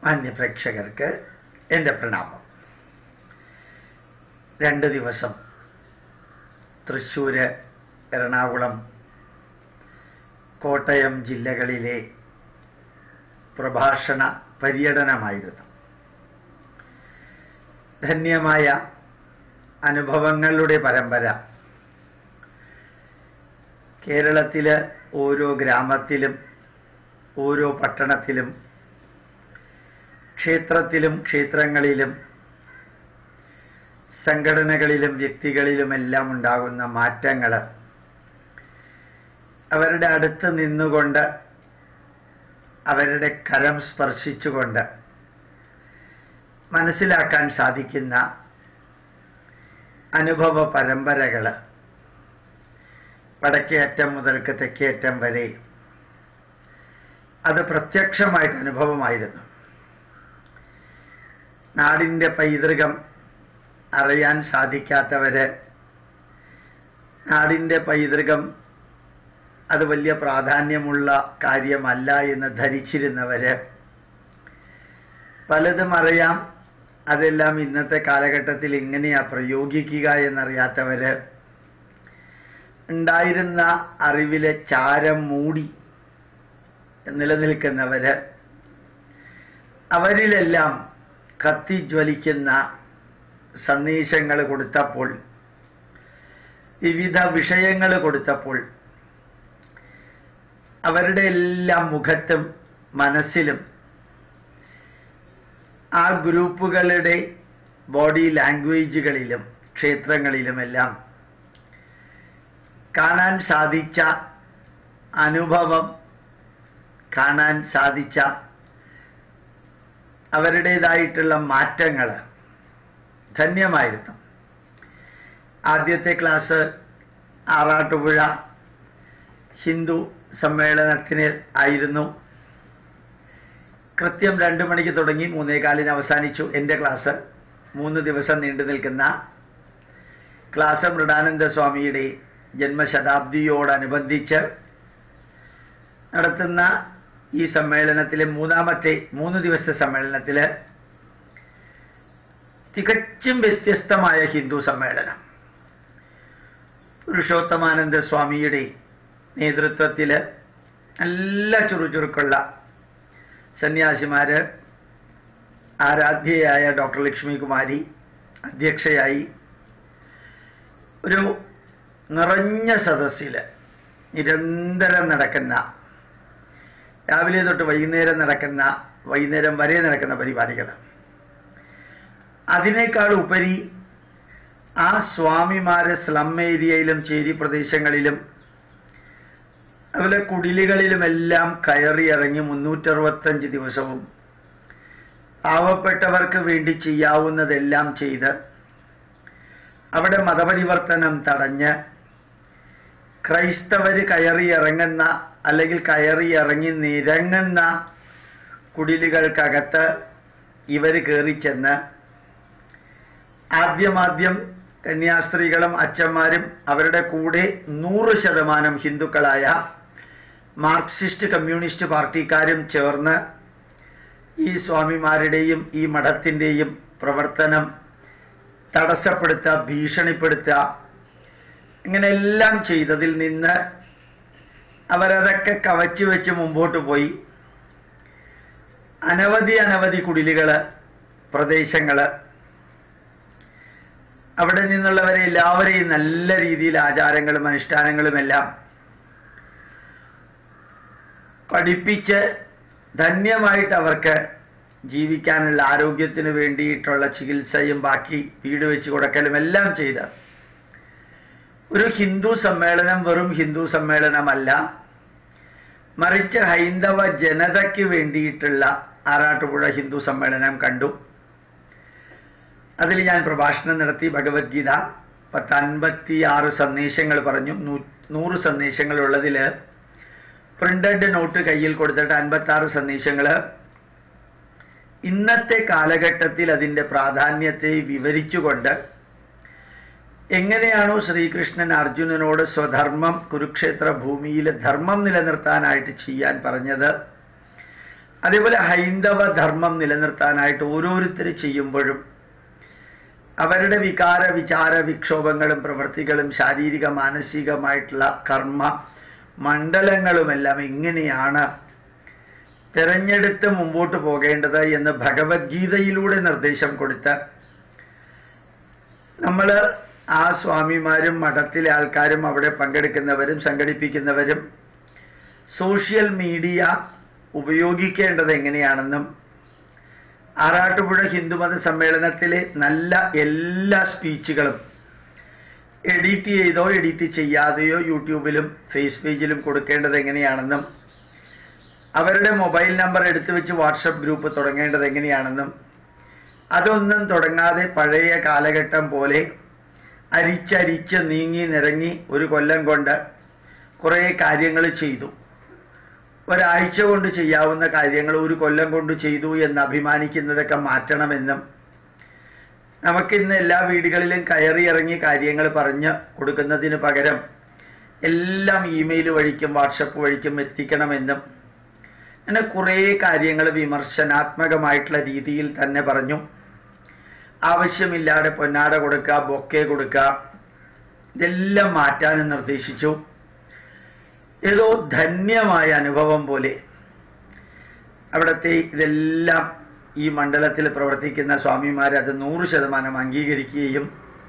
മാന്യപ്രേക്ഷകർക്ക് എൻ്റെ പ്രണാമം രണ്ട് ദിവസം തൃശ്ശൂര് എറണാകുളം കോട്ടയം ജില്ലകളിലെ പ്രഭാഷണ പര്യടനമായിരുന്നു ധന്യമായ അനുഭവങ്ങളുടെ പരമ്പര കേരളത്തില് ഓരോ ഗ്രാമത്തിലും ഓരോ പട്ടണത്തിലും ക്ഷേത്രത്തിലും ക്ഷേത്രങ്ങളിലും സംഘടനകളിലും വ്യക്തികളിലുമെല്ലാം ഉണ്ടാകുന്ന മാറ്റങ്ങൾ അവരുടെ അടുത്ത് നിന്നുകൊണ്ട് അവരുടെ കരം സ്പർശിച്ചുകൊണ്ട് മനസ്സിലാക്കാൻ സാധിക്കുന്ന അനുഭവ പരമ്പരകൾ വടക്കേ അറ്റം മുതൽക്ക് തെക്കേ അറ്റം വരെ അത് പ്രത്യക്ഷമായിട്ട് അനുഭവമായിരുന്നു നാടിൻ്റെ പൈതൃകം അറിയാൻ സാധിക്കാത്തവര് നാടിൻ്റെ പൈതൃകം അത് വലിയ പ്രാധാന്യമുള്ള കാര്യമല്ല എന്ന് ധരിച്ചിരുന്നവര് പലതും അറിയാം അതെല്ലാം ഇന്നത്തെ കാലഘട്ടത്തിൽ എങ്ങനെയാ പ്രയോഗിക്കുക എന്നറിയാത്തവര് ഉണ്ടായിരുന്ന അറിവിലെ ചാരം മൂടി നിലനിൽക്കുന്നവര് അവരിലെല്ലാം കത്തിജ്വലിക്കുന്ന സന്ദേശങ്ങൾ കൊടുത്തപ്പോൾ വിവിധ വിഷയങ്ങൾ കൊടുത്തപ്പോൾ അവരുടെ എല്ലാം മുഖത്തും മനസ്സിലും ആ ഗ്രൂപ്പുകളുടെ ബോഡി ലാംഗ്വേജുകളിലും ക്ഷേത്രങ്ങളിലുമെല്ലാം കാണാൻ സാധിച്ച അനുഭവം കാണാൻ സാധിച്ച അവരുടേതായിട്ടുള്ള മാറ്റങ്ങൾ ധന്യമായിരുന്നു ആദ്യത്തെ ക്ലാസ് ആറാട്ടുപുഴ ഹിന്ദു സമ്മേളനത്തിന് ആയിരുന്നു കൃത്യം രണ്ട് മണിക്ക് തുടങ്ങി മൂന്നേകാലിന് അവസാനിച്ചു എൻ്റെ ക്ലാസ് മൂന്ന് ദിവസം നീണ്ടു നിൽക്കുന്ന ക്ലാസ് മൃഡാനന്ദ സ്വാമിയുടെ ജന്മശതാബ്ദിയോടനുബന്ധിച്ച് നടത്തുന്ന ഈ സമ്മേളനത്തിലെ മൂന്നാമത്തെ മൂന്ന് ദിവസത്തെ സമ്മേളനത്തില് തികച്ചും വ്യത്യസ്തമായ ഹിന്ദു സമ്മേളനം പുരുഷോത്തമാനന്ദ സ്വാമിയുടെ നേതൃത്വത്തിൽ നല്ല ചുറുചുറുക്കുള്ള സന്യാസിമാര് ആരാധ്യയായ ഡോക്ടർ ലക്ഷ്മി കുമാരി അധ്യക്ഷയായി ഒരു നിറഞ്ഞ സദസ്സിൽ നിരന്തരം നടക്കുന്ന രാവിലെ തൊട്ട് വൈകുന്നേരം നടക്കുന്ന വൈകുന്നേരം വരെ നടക്കുന്ന പരിപാടികൾ അതിനേക്കാൾ ഉപരി ആ സ്വാമിമാരെ സ്ലം ഏരിയയിലും ചേരി പ്രദേശങ്ങളിലും അതുപോലെ കുടിലുകളിലുമെല്ലാം കയറി ഇറങ്ങി മുന്നൂറ്ററുപത്തഞ്ച് ദിവസവും പാവപ്പെട്ടവർക്ക് വേണ്ടി ചെയ്യാവുന്നതെല്ലാം ചെയ്ത് അവിടെ മതപരിവർത്തനം തടഞ്ഞ് ക്രൈസ്തവര് കയറി ഇറങ്ങുന്ന അല്ലെങ്കിൽ കയറി ഇറങ്ങി നിരങ്ങുന്ന കുടിലുകൾക്കകത്ത് ഇവർ കയറി ചെന്ന് ആദ്യമാദ്യം കന്യാസ്ത്രീകളും അച്ഛന്മാരും അവരുടെ കൂടെ നൂറ് ശതമാനം ഹിന്ദുക്കളായ മാർക്സിസ്റ്റ് കമ്മ്യൂണിസ്റ്റ് പാർട്ടിക്കാരും ചേർന്ന് ഈ സ്വാമിമാരുടെയും ഈ മഠത്തിൻ്റെയും പ്രവർത്തനം തടസ്സപ്പെടുത്തുക ഭീഷണിപ്പെടുത്തുക ഇങ്ങനെ എല്ലാം ചെയ്തതിൽ നിന്ന് അവരതൊക്കെ കവച്ചു വെച്ച് മുമ്പോട്ട് പോയി അനവധി അനവധി കുടിലുകള് പ്രദേശങ്ങള് അവിടെ നിന്നുള്ളവരെ എല്ലാവരെയും നല്ല രീതിയിൽ ആചാരങ്ങളും അനുഷ്ഠാനങ്ങളും എല്ലാം പഠിപ്പിച്ച് ധന്യമായിട്ട് അവർക്ക് ജീവിക്കാനുള്ള ആരോഗ്യത്തിന് വേണ്ടിയിട്ടുള്ള ചികിത്സയും ബാക്കി വീട് വെച്ച് കൊടുക്കലും എല്ലാം ചെയ്ത് ഒരു ഹിന്ദു സമ്മേളനം വെറും ഹിന്ദു സമ്മേളനമല്ല മറിച്ച് ഹൈന്ദവ ജനതയ്ക്ക് വേണ്ടിയിട്ടുള്ള ആറാട്ടുപുഴ ഹിന്ദു സമ്മേളനം കണ്ടു അതിൽ ഞാൻ പ്രഭാഷണം നടത്തി ഭഗവത്ഗീത പത്ത് അൻപത്തി ആറ് സന്ദേശങ്ങൾ പറഞ്ഞു നൂറ് സന്ദേശങ്ങളുള്ളതിൽ പ്രിന്റഡ് നോട്ട് കയ്യിൽ കൊടുത്തിട്ട് അൻപത്തി ആറ് സന്ദേശങ്ങൾ ഇന്നത്തെ കാലഘട്ടത്തിൽ അതിൻ്റെ പ്രാധാന്യത്തെ വിവരിച്ചുകൊണ്ട് എങ്ങനെയാണോ ശ്രീകൃഷ്ണൻ അർജുനനോട് സ്വധർമ്മം കുരുക്ഷേത്ര ഭൂമിയിൽ ധർമ്മം നിലനിർത്താനായിട്ട് ചെയ്യാൻ പറഞ്ഞത് അതേപോലെ ഹൈന്ദവ ധർമ്മം നിലനിർത്താനായിട്ട് ഓരോരുത്തർ ചെയ്യുമ്പോഴും അവരുടെ വികാര വിചാര വിക്ഷോഭങ്ങളും പ്രവൃത്തികളും ശാരീരിക മാനസികമായിട്ടുള്ള കർമ്മ മണ്ഡലങ്ങളുമെല്ലാം എങ്ങനെയാണ് തിരഞ്ഞെടുത്ത് മുമ്പോട്ട് പോകേണ്ടത് എന്ന് ഭഗവത്ഗീതയിലൂടെ നിർദ്ദേശം കൊടുത്ത് നമ്മൾ ആ സ്വാമിമാരും മഠത്തിലെ ആൾക്കാരും അവിടെ പങ്കെടുക്കുന്നവരും സംഘടിപ്പിക്കുന്നവരും സോഷ്യൽ മീഡിയ ഉപയോഗിക്കേണ്ടത് എങ്ങനെയാണെന്നും ആറാട്ടുപുഴ ഹിന്ദുമത സമ്മേളനത്തിലെ നല്ല എല്ലാ സ്പീച്ചുകളും എഡിറ്റ് ചെയ്തോ എഡിറ്റ് ചെയ്യാതെയോ യൂട്യൂബിലും ഫേസ് പേജിലും കൊടുക്കേണ്ടത് എങ്ങനെയാണെന്നും അവരുടെ മൊബൈൽ നമ്പർ എടുത്തു വെച്ച് വാട്സപ്പ് ഗ്രൂപ്പ് തുടങ്ങേണ്ടത് എങ്ങനെയാണെന്നും അതൊന്നും തുടങ്ങാതെ പഴയ കാലഘട്ടം പോലെ അരിച്ചരിച്ച് നീങ്ങി നിരങ്ങി ഒരു കൊല്ലം കൊണ്ട് കുറേ കാര്യങ്ങൾ ചെയ്തു ഒരാഴ്ച കൊണ്ട് ചെയ്യാവുന്ന കാര്യങ്ങൾ ഒരു കൊല്ലം കൊണ്ട് ചെയ്തു എന്ന് അഭിമാനിക്കുന്നതൊക്കെ മാറ്റണമെന്നും നമുക്കിന്ന് എല്ലാ വീടുകളിലും കയറി ഇറങ്ങി കാര്യങ്ങൾ പറഞ്ഞ് കൊടുക്കുന്നതിന് പകരം എല്ലാം ഇമെയിൽ വഴിക്കും വാട്സപ്പ് വഴിക്കും എത്തിക്കണമെന്നും അങ്ങനെ കുറേ കാര്യങ്ങൾ വിമർശനാത്മകമായിട്ടുള്ള രീതിയിൽ തന്നെ പറഞ്ഞു ആവശ്യമില്ലാതെ പൊന്നാട കൊടുക്കുക ബൊക്കെ കൊടുക്കുക ഇതെല്ലാം മാറ്റാനും നിർദ്ദേശിച്ചു ഏതോ ധന്യമായ അനുഭവം പോലെ അവിടുത്തെ ഇതെല്ലാം ഈ മണ്ഡലത്തിൽ പ്രവർത്തിക്കുന്ന സ്വാമിമാർ അത് നൂറ് ശതമാനം അംഗീകരിക്കുകയും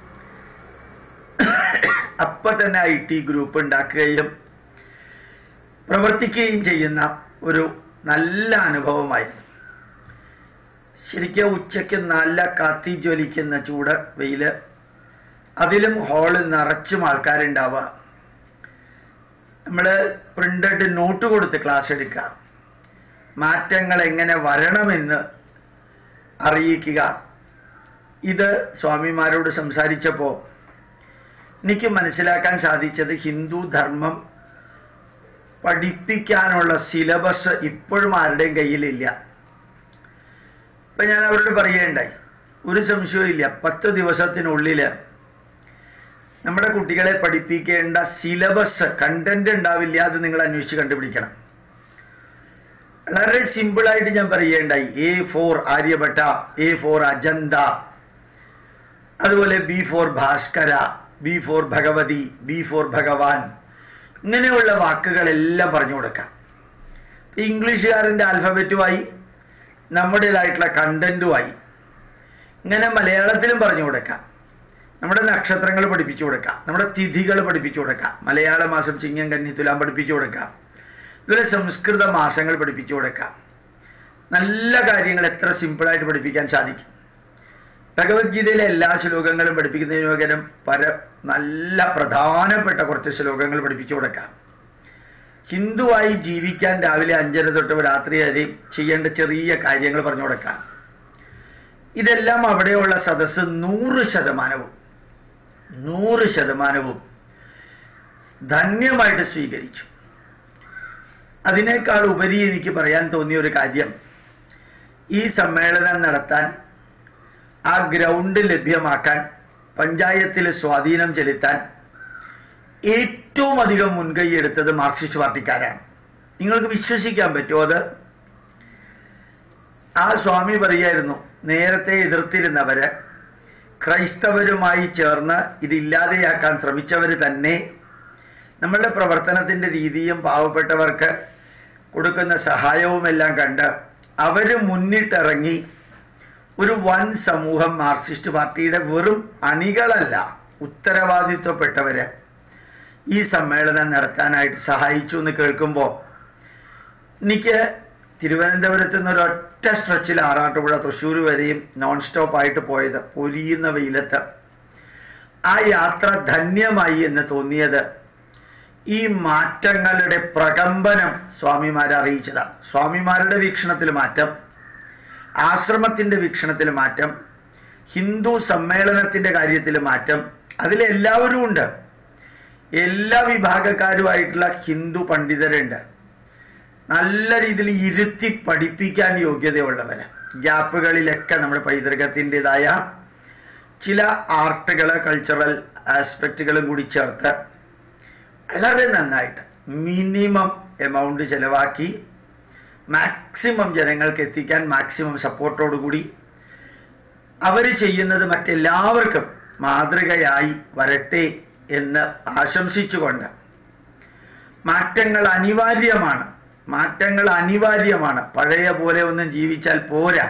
അപ്പൊ തന്നെ ഐ ടി ഗ്രൂപ്പ് ഉണ്ടാക്കുകയും പ്രവർത്തിക്കുകയും ചെയ്യുന്ന ഒരു നല്ല അനുഭവമായിരുന്നു ശരിക്കും ഉച്ചയ്ക്ക് നല്ല കത്തി ജ്വലിക്കുന്ന ചൂട് വെയില് അതിലും ഹാള് നിറച്ചും ആൾക്കാരുണ്ടാവുക നമ്മൾ പ്രിന്റഡ് നോട്ട് കൊടുത്ത് ക്ലാസ് എടുക്കുക മാറ്റങ്ങൾ എങ്ങനെ വരണമെന്ന് അറിയിക്കുക ഇത് സ്വാമിമാരോട് സംസാരിച്ചപ്പോൾ എനിക്ക് മനസ്സിലാക്കാൻ സാധിച്ചത് ഹിന്ദു ധർമ്മം പഠിപ്പിക്കാനുള്ള സിലബസ് ഇപ്പോഴും ആരുടെയും കയ്യിലില്ല ഇപ്പൊ ഞാൻ അവരോട് പറയുകയുണ്ടായി ഒരു സംശയവും ഇല്ല പത്ത് ദിവസത്തിനുള്ളിൽ നമ്മുടെ കുട്ടികളെ പഠിപ്പിക്കേണ്ട സിലബസ് കണ്ടന്റ് ഉണ്ടാവില്ല അത് നിങ്ങൾ അന്വേഷിച്ച് കണ്ടുപിടിക്കണം വളരെ സിമ്പിളായിട്ട് ഞാൻ പറയുകയുണ്ടായി A for Aryabhata A for Ajanta അതുപോലെ B for Bhaskara B for Bhagavathi B for Bhagavan ഇങ്ങനെയുള്ള വാക്കുകളെല്ലാം പറഞ്ഞു കൊടുക്കാം ഇംഗ്ലീഷുകാരൻ്റെ ആൽഫബറ്റുമായി നമ്മുടേതായിട്ടുള്ള കണ്ടന്റുമായി ഇങ്ങനെ മലയാളത്തിലും പറഞ്ഞു കൊടുക്കാം നമ്മുടെ നക്ഷത്രങ്ങൾ പഠിപ്പിച്ചു കൊടുക്കാം നമ്മുടെ തിഥികൾ പഠിപ്പിച്ചു കൊടുക്കാം മലയാള മാസം ചിങ്ങം കന്നി തുലാം പഠിപ്പിച്ചു കൊടുക്കാം ഇതുപോലെ സംസ്കൃത മാസങ്ങൾ പഠിപ്പിച്ചു കൊടുക്കാം നല്ല കാര്യങ്ങൾ എത്ര സിമ്പിളായിട്ട് പഠിപ്പിക്കാൻ സാധിക്കും ഭഗവത്ഗീതയിലെ എല്ലാ ശ്ലോകങ്ങളും പഠിപ്പിക്കുന്നതിന് പകരം പര നല്ല പ്രധാനപ്പെട്ട കുറച്ച് ശ്ലോകങ്ങൾ പഠിപ്പിച്ചു കൊടുക്കാം ഹിന്ദുവായി ജീവിക്കാൻ രാവിലെ അഞ്ചര തൊട്ട് രാത്രി വരെ ചെയ്യേണ്ട ചെറിയ കാര്യങ്ങൾ പറഞ്ഞു കൊടുക്കാം ഇതെല്ലാം അവിടെയുള്ള സദസ്സ് നൂറ് ശതമാനവും നൂറ് ശതമാനവും ധന്യമായിട്ട് സ്വീകരിച്ചു അതിനേക്കാൾ ഉപരി എനിക്ക് പറയാൻ തോന്നിയ ഒരു കാര്യം ഈ സമ്മേളനം നടത്താൻ ആ ഗ്രൗണ്ട് ലഭ്യമാക്കാൻ പഞ്ചായത്തിൽ സ്വാധീനം ചെലുത്താൻ ഏറ്റവും അധികം മുൻകൈ എടുത്തത് മാർക്സിസ്റ്റ് പാർട്ടിക്കാരാണ് നിങ്ങൾക്ക് വിശ്വസിക്കാൻ പറ്റുമോ അത് ആ സ്വാമി പറയായിരുന്നു നേരത്തെ എതിർത്തിരുന്നവര് ക്രൈസ്തവരുമായി ചേർന്ന് ഇതില്ലാതെയാക്കാൻ ശ്രമിച്ചവർ തന്നെ നമ്മളുടെ പ്രവർത്തനത്തിന്റെ രീതിയും പാവപ്പെട്ടവർക്ക് കൊടുക്കുന്ന സഹായവുമെല്ലാം കണ്ട് അവര് മുന്നിട്ടിറങ്ങി ഒരു വൻ സമൂഹം മാർക്സിസ്റ്റ് പാർട്ടിയുടെ വെറും അണികളല്ല ഉത്തരവാദിത്വപ്പെട്ടവര് ഈ സമ്മേളനം നടത്താനായിട്ട് സഹായിച്ചു എന്ന് കേൾക്കുമ്പോൾ എനിക്ക് തിരുവനന്തപുരത്ത് നിന്ന് ഒരൊറ്റ സ്ട്രെച്ചിൽ ആറാട്ടുപുഴ തൃശ്ശൂർ വരെയും നോൺ സ്റ്റോപ്പ് ആയിട്ട് പോയത് പൊരിയുന്ന വെയിലത്ത് ആ യാത്ര ധന്യമായി എന്ന് തോന്നിയത് ഈ മാറ്റങ്ങളുടെ പ്രകമ്പനം സ്വാമിമാരെ അറിയിച്ചതാണ് സ്വാമിമാരുടെ വീക്ഷണത്തിൽ മാറ്റം ആശ്രമത്തിന്റെ വീക്ഷണത്തിൽ മാറ്റം ഹിന്ദു സമ്മേളനത്തിന്റെ കാര്യത്തിൽ മാറ്റം അതിലെല്ലാവരും ഉണ്ട് എല്ലാ വിഭാഗക്കാരുമായിട്ടുള്ള ഹിന്ദു പണ്ഡിതരുണ്ട് നല്ല രീതിയിൽ ഇരുത്തി പഠിപ്പിക്കാൻ യോഗ്യതയുള്ളവര് ഗ്യാപ്പുകളിലൊക്കെ നമ്മുടെ പൈതൃകത്തിൻ്റെതായ ചില ആർട്ടുകൾ കൾച്ചറൽ ആസ്പെക്റ്റുകളും കൂടി ചേർത്ത് വളരെ നന്നായിട്ട് മിനിമം എമൗണ്ട് ചെലവാക്കി മാക്സിമം ജനങ്ങൾക്ക് എത്തിക്കാൻ മാക്സിമം സപ്പോർട്ടോടുകൂടി അവർ ചെയ്യുന്നത് മറ്റെല്ലാവർക്കും മാതൃകയായി വരട്ടെ എന്ന് ആശംസിച്ചുകൊണ്ട് മാറ്റങ്ങൾ അനിവാര്യമാണ് മാറ്റങ്ങൾ അനിവാര്യമാണ് പഴയ പോലെ ഒന്നും ജീവിച്ചാൽ പോരാ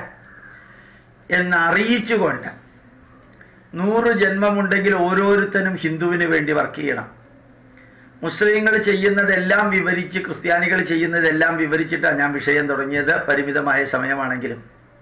എന്നറിയിച്ചുകൊണ്ട് നൂറ് ജന്മമുണ്ടെങ്കിൽ ഓരോരുത്തരും ഹിന്ദുവിന് വേണ്ടി വർക്ക് ചെയ്യണം മുസ്ലിങ്ങൾ ചെയ്യുന്നതെല്ലാം വിവരിച്ച് ക്രിസ്ത്യാനികൾ ചെയ്യുന്നതെല്ലാം വിവരിച്ചിട്ടാണ് ഞാൻ വിഷയം തുടങ്ങിയത് പരിമിതമായ സമയമാണെങ്കിലും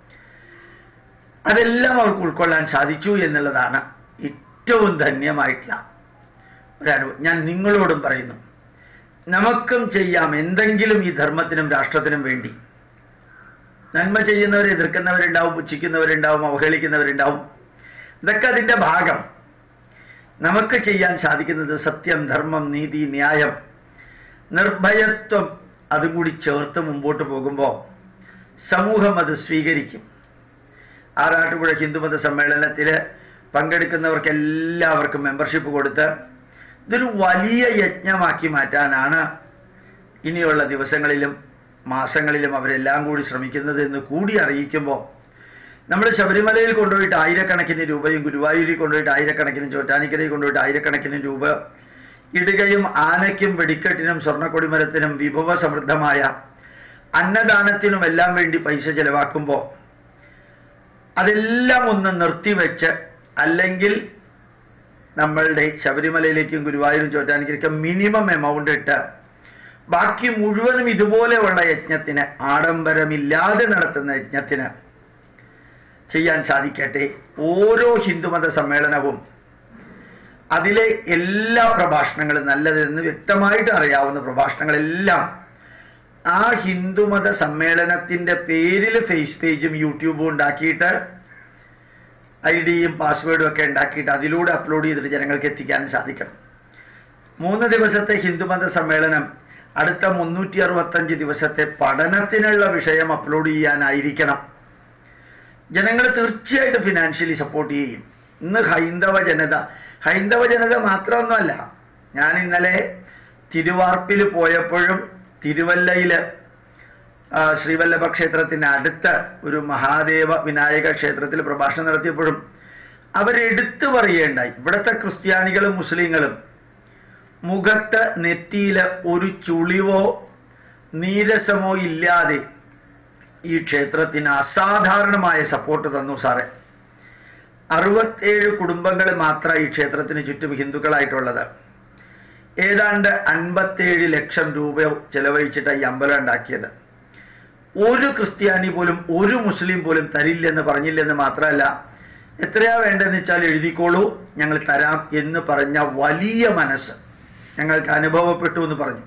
അതെല്ലാം അവർക്ക് ഉൾക്കൊള്ളാൻ സാധിച്ചു എന്നുള്ളതാണ് ഏറ്റവും ധന്യമായിട്ടുള്ള ഒരനുഭവം ഞാൻ നിങ്ങളോടും പറയുന്നു നമുക്കും ചെയ്യാം എന്തെങ്കിലും ഈ ധർമ്മത്തിനും രാഷ്ട്രത്തിനും വേണ്ടി നന്മ ചെയ്യുന്നവരെ എതിർക്കുന്നവരുണ്ടാവും പുച്ഛിക്കുന്നവരുണ്ടാവും അവഹേളിക്കുന്നവരുണ്ടാവും ഇതൊക്കെ അതിൻ്റെ ഭാഗം നമുക്ക് ചെയ്യാൻ സാധിക്കുന്നത് സത്യം ധർമ്മം നീതി ന്യായം നിർഭയത്വം അതും കൂടി ചേർത്ത് മുമ്പോട്ട് പോകുമ്പോൾ സമൂഹം അത് സ്വീകരിക്കും ആറാട്ടുപുഴ ഹിന്ദുമത സമ്മേളനത്തിൽ പങ്കെടുക്കുന്നവർക്ക് എല്ലാവർക്കും മെമ്പർഷിപ്പ് കൊടുത്ത് ഇതൊരു വലിയ യജ്ഞമാക്കി മാറ്റാനാണ് ഇനിയുള്ള ദിവസങ്ങളിലും മാസങ്ങളിലും അവരെല്ലാം കൂടി ശ്രമിക്കുന്നത് എന്ന് കൂടി അറിയിക്കുമ്പോൾ നമ്മൾ ശബരിമലയിൽ കൊണ്ടുപോയിട്ട് ആയിരക്കണക്കിന് രൂപയും ഗുരുവായൂരിൽ കൊണ്ടുപോയിട്ട് ആയിരക്കണക്കിന് ചോറ്റാനിക്കരയിൽ കൊണ്ടുപോയിട്ട് ആയിരക്കണക്കിന് രൂപ ഇടുകയും ആനയ്ക്കും വെടിക്കെട്ടിനും സ്വർണ്ണക്കൊടിമരത്തിനും വിഭവ സമൃദ്ധമായ അന്നദാനത്തിനും എല്ലാം വേണ്ടി പൈസ ചെലവാക്കുമ്പോൾ അതെല്ലാം ഒന്ന് നിർത്തിവെച്ച് അല്ലെങ്കിൽ നമ്മളുടെ ശബരിമലയിലേക്കും ഗുരുവായൂരും ചോറ്റാനിക്കരയ്ക്കും മിനിമം എമൗണ്ട് ഇട്ട് ബാക്കി മുഴുവനും ഇതുപോലെയുള്ള യജ്ഞത്തിന് ആഡംബരമില്ലാതെ നടത്തുന്ന യജ്ഞത്തിന് ചെയ്യാൻ സാധിക്കട്ടെ ഓരോ ഹിന്ദുമത സമ്മേളനവും അതിലെ എല്ലാ പ്രഭാഷണങ്ങളും നല്ലതെന്ന് വ്യക്തമായിട്ട് അറിയാവുന്ന പ്രഭാഷണങ്ങളെല്ലാം ആ ഹിന്ദുമത സമ്മേളനത്തിന്റെ പേരിൽ ഫേസ് പേജും യൂട്യൂബും ഉണ്ടാക്കിയിട്ട് ഐ ഡിയും പാസ്വേഡും ഒക്കെ ഉണ്ടാക്കിയിട്ട് അതിലൂടെ അപ്ലോഡ് ചെയ്തിട്ട് ജനങ്ങൾക്ക് എത്തിക്കാൻ സാധിക്കണം മൂന്ന് ദിവസത്തെ ഹിന്ദുമത സമ്മേളനം അടുത്ത മുന്നൂറ്റി അറുപത്തഞ്ച് ദിവസത്തെ പഠനത്തിനുള്ള വിഷയം അപ്ലോഡ് ചെയ്യാനായിരിക്കണം ജനങ്ങൾ തീർച്ചയായിട്ടും ഫിനാൻഷ്യലി സപ്പോർട്ട് ചെയ്യും ഇന്ന് ഹൈന്ദവ ജനത ഹൈന്ദവ ജനത മാത്രമൊന്നുമല്ല ഞാൻ ഇന്നലെ തിരുവാർപ്പിൽ പോയപ്പോഴും തിരുവല്ലയിൽ ശ്രീവല്ലഭ ക്ഷേത്രത്തിന് അടുത്ത് ഒരു മഹാദേവ വിനായക ക്ഷേത്രത്തിൽ പ്രഭാഷണം നടത്തിയപ്പോഴും അവരെടുത്തു പറയേണ്ടായി ഇവിടുത്തെ ക്രിസ്ത്യാനികളും മുസ്ലിങ്ങളും മുഖത്ത് നെറ്റിയിൽ ഒരു ചുളിവോ നീരസമോ ഇല്ലാതെ ഈ ക്ഷേത്രത്തിന് അസാധാരണമായ സപ്പോർട്ട് തന്നു സാറേ അറുപത്തേഴ് കുടുംബങ്ങൾ മാത്രം ഈ ക്ഷേത്രത്തിന് ചുറ്റും ഹിന്ദുക്കളായിട്ടുള്ളത് ഏതാണ്ട് അൻപത്തേഴ് ലക്ഷം രൂപ ചെലവഴിച്ചിട്ട് ഈ അമ്പലം ഉണ്ടാക്കിയത് ഒരു ക്രിസ്ത്യാനി പോലും ഒരു മുസ്ലിം പോലും തരില്ലെന്ന് പറഞ്ഞില്ലെന്ന് മാത്രമല്ല എത്രയാ വേണ്ടതെന്ന് വെച്ചാൽ എഴുതിക്കോളൂ ഞങ്ങൾ തരാം എന്ന് പറഞ്ഞ വലിയ മനസ്സ് ഞങ്ങൾക്ക് അനുഭവപ്പെട്ടു എന്ന് പറഞ്ഞു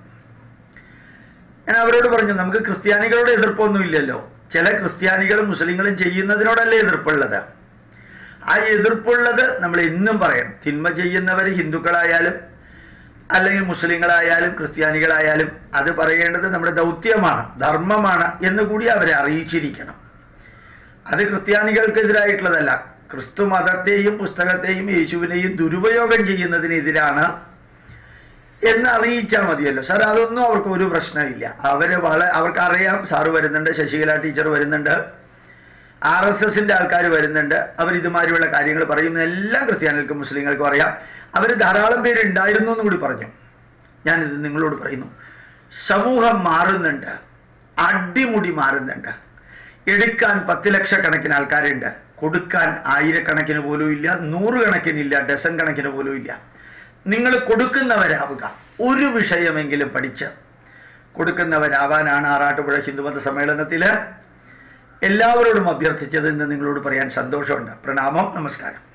ഞാൻ അവരോട് പറഞ്ഞു നമുക്ക് ക്രിസ്ത്യാനികളോട് എതിർപ്പൊന്നുമില്ലല്ലോ ചില ക്രിസ്ത്യാനികളും മുസ്ലിങ്ങളും ചെയ്യുന്നതിനോടല്ലേ എതിർപ്പുള്ളത് ആ എതിർപ്പുള്ളത് നമ്മൾ എന്നും പറയണം തിന്മ ചെയ്യുന്നവർ ഹിന്ദുക്കളായാലും അല്ലെങ്കിൽ മുസ്ലിങ്ങളായാലും ക്രിസ്ത്യാനികളായാലും അത് പറയേണ്ടത് നമ്മുടെ ദൗത്യമാണ് ധർമ്മമാണ് എന്ന് കൂടി അവരെ അറിയിച്ചിരിക്കണം അത് ക്രിസ്ത്യാനികൾക്കെതിരായിട്ടുള്ളതല്ല ക്രിസ്തു മതത്തെയും പുസ്തകത്തെയും യേശുവിനെയും ദുരുപയോഗം ചെയ്യുന്നതിനെതിരാണ് എന്ന് അറിയിച്ചാൽ മതിയല്ലോ സാർ അതൊന്നും അവർക്ക് ഒരു പ്രശ്നമില്ല അവര് വളരെ അവർക്ക് അറിയാം സാറ് വരുന്നുണ്ട് ശശികല ടീച്ചർ വരുന്നുണ്ട് ആർ എസ് എസിന്റെ ആൾക്കാർ വരുന്നുണ്ട് അവർ ഇതുമാതിരിയുള്ള കാര്യങ്ങൾ പറയുന്ന എല്ലാ ക്രിസ്ത്യാനികൾക്കും മുസ്ലിങ്ങൾക്കും അറിയാം അവർ ധാരാളം പേര് ഉണ്ടായിരുന്നു എന്ന് കൂടി പറഞ്ഞു ഞാനിത് നിങ്ങളോട് പറയുന്നു സമൂഹം മാറുന്നുണ്ട് അടിമുടി മാറുന്നുണ്ട് എടുക്കാൻ പത്ത് ലക്ഷക്കണക്കിന് ആൾക്കാരുണ്ട് കൊടുക്കാൻ ആയിരക്കണക്കിന് പോലും ഇല്ല നൂറുകണക്കിനില്ല ഡസൻ കണക്കിന് പോലും ഇല്ല നിങ്ങൾ കൊടുക്കുന്നവരാവുക ഒരു വിഷയമെങ്കിലും പഠിച്ച് കൊടുക്കുന്നവരാവാനാണ് ആറാട്ടുപുഴ ഹിന്ദുമത സമ്മേളനത്തിൽ എല്ലാവരോടും അഭ്യർത്ഥിച്ചത് എന്ന് നിങ്ങളോട് പറയാൻ സന്തോഷമുണ്ട് പ്രണാമം നമസ്കാരം